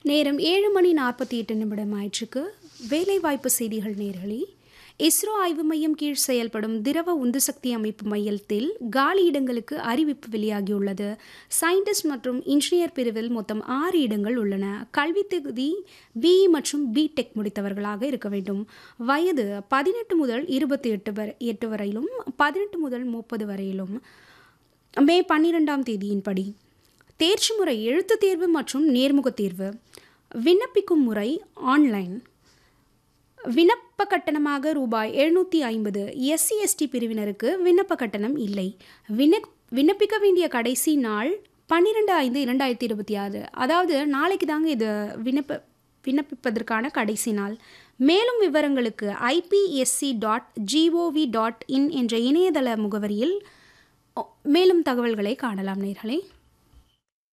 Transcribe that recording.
நேரம் ஏழு மணி நாற்பத்தி எட்டு நிமிடம் ஆயிற்றுக்கு வேலைவாய்ப்பு செய்திகள் நேர்களே இஸ்ரோ ஆய்வு மையம் கீழ் செயல்படும் திரவ உந்துசக்தி அமைப்பு மையத்தில் காலி இடங்களுக்கு அறிவிப்பு வெளியாகியுள்ளது சயின்டிஸ்ட் மற்றும் இன்ஜினியர் பிரிவில் மொத்தம் ஆறு இடங்கள் உள்ளன கல்வி தகுதி பிஇ மற்றும் பிடெக் முடித்தவர்களாக இருக்க வேண்டும் வயது பதினெட்டு முதல் இருபத்தி எட்டு வரை எட்டு வரையிலும் பதினெட்டு முதல் முப்பது வரையிலும் மே பன்னிரெண்டாம் தேதியின்படி தேர்ச்சி முறை எழுத்துத் தேர்வு மற்றும் நேர்முகத் தேர்வு விண்ணப்பிக்கும் முறை ஆன்லைன் விண்ணப்ப கட்டணமாக ரூபாய் எழுநூற்றி ஐம்பது எஸ்சி எஸ்டி பிரிவினருக்கு விண்ணப்ப கட்டணம் இல்லை விண்ணப் விண்ணப்பிக்க வேண்டிய கடைசி நாள் பன்னிரெண்டு ஐந்து இரண்டாயிரத்தி இருபத்தி ஆறு அதாவது நாளைக்கு தாங்க இது விண்ணப்ப விண்ணப்பிப்பதற்கான கடைசி நாள் மேலும் விவரங்களுக்கு IPSC dot G O V dot in என்ற இணையதள முகவரியில் மேலும் தகவல்களை காணலாம் நேர்களே